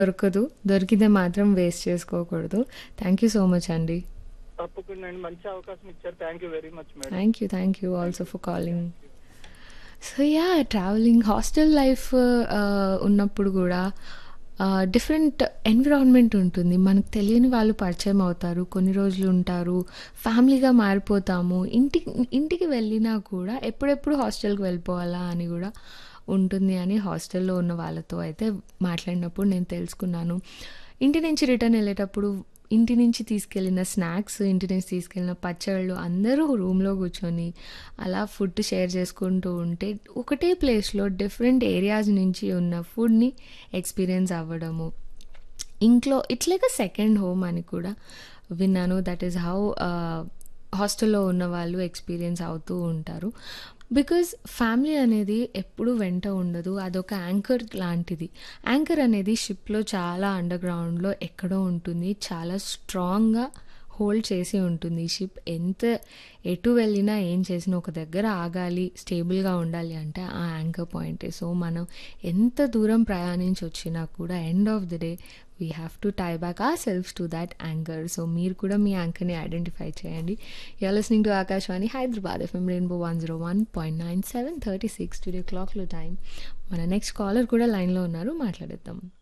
దొరకదు. దొరికితే మాత్రం వేస్ట్ చేసుకోకూడదు. థ్యాంక్ యూ సో మచ్ అండి. తప్పకుండా అండి. మంచి అవకాశం ఇచ్చారు. Thank you very much madam. Thank you. Thank you also for calling. So yeah! Travelling hostel life ah, ఉన్నప్పుడు గూడా ఆహ్, డిఫరెంట్ ఎన్విరాన్మెంట్ ఉంటుంది. మనకు తెలియని వాళ్ళు పరిచయం అవుతారు. కొన్ని రోజులు ఉంటారు. ఫ్యామిలీగా మారిపోతాము. ఇంటికి ఇంటికి వెళ్ళినా కూడా ఎప్పుడెప్పుడు హాస్టల్‌కి వెళ్ళిపోవాలా అని గూడా ఉంటుంది అని హాస్టల్‌లో ఉన్న వాళ్ళతో అయితే మాట్లాడినప్పుడు నేను తెలుసుకున్నాను. ఇంటి నుంచి రిటర్న్ ఎళ్ళేటప్పుడు ఇంటి నుంచి తీసుకెళ్ళిన స్నాక్స్, ఇంటి నుంచి తీసుకెళ్ళిన పచ్చళ్ళు అందరూ రూమ్‌లో కూర్చొని అలా ఫుడ్ షేర్ చేసుకుంటూ ఉంటే ఒకటే ప్లేస్‌లో డిఫరెంట్ ఏరియాస్ నుంచి ఉన్న ఫుడ్‌ని ఎక్స్‌పీరియన్స్ అవ్వడము. ఇంట్లో it's like a second home అని కూడా విన్నాను. దట్ ఈస్ హౌ ఆహ్, హాస్టల్‌లో ఉన్నవాళ్ళు ఎక్స్‌పీరియన్స్ అవుతూ ఉంటారు. బికాజ్ ఫ్యామిలీ అనేది ఎప్పుడూ వెంట ఉండదు. అదొక యాంకర్ లాంటిది. యాంకర్ అనేది షిప్‌లో చాలా అండర్ గ్రౌండ్‌లో ఎక్కడో ఉంటుంది. చాలా స్ట్రాంగ్‌గా హోల్డ్ చేసి ఉంటుంది. ఈ షిప్ ఎంత ఎటు వెళ్ళినా, ఏం చేసినా ఒక దగ్గర ఆగాలి, స్టేబుల్‌గా ఉండాలి అంటే ఆ యాంకర్ పాయింటే. సో, మనం ఎంత దూరం ప్రయాణించొచ్చినా కూడా end of the day we have to tie back our to that anchor. So, మీరు కూడా మీ యాంకర్‌ని ఐడెంటిఫై చేయండి. You are listening to Akashvani Hyderabad FM rainbow 101.9 7:36 studio క్లాక్‌లో టైం. మన నెక్స్ట్ కాలర్ కూడా లైన్‌లో ఉన్నారు. మాట్లాడేద్దాం.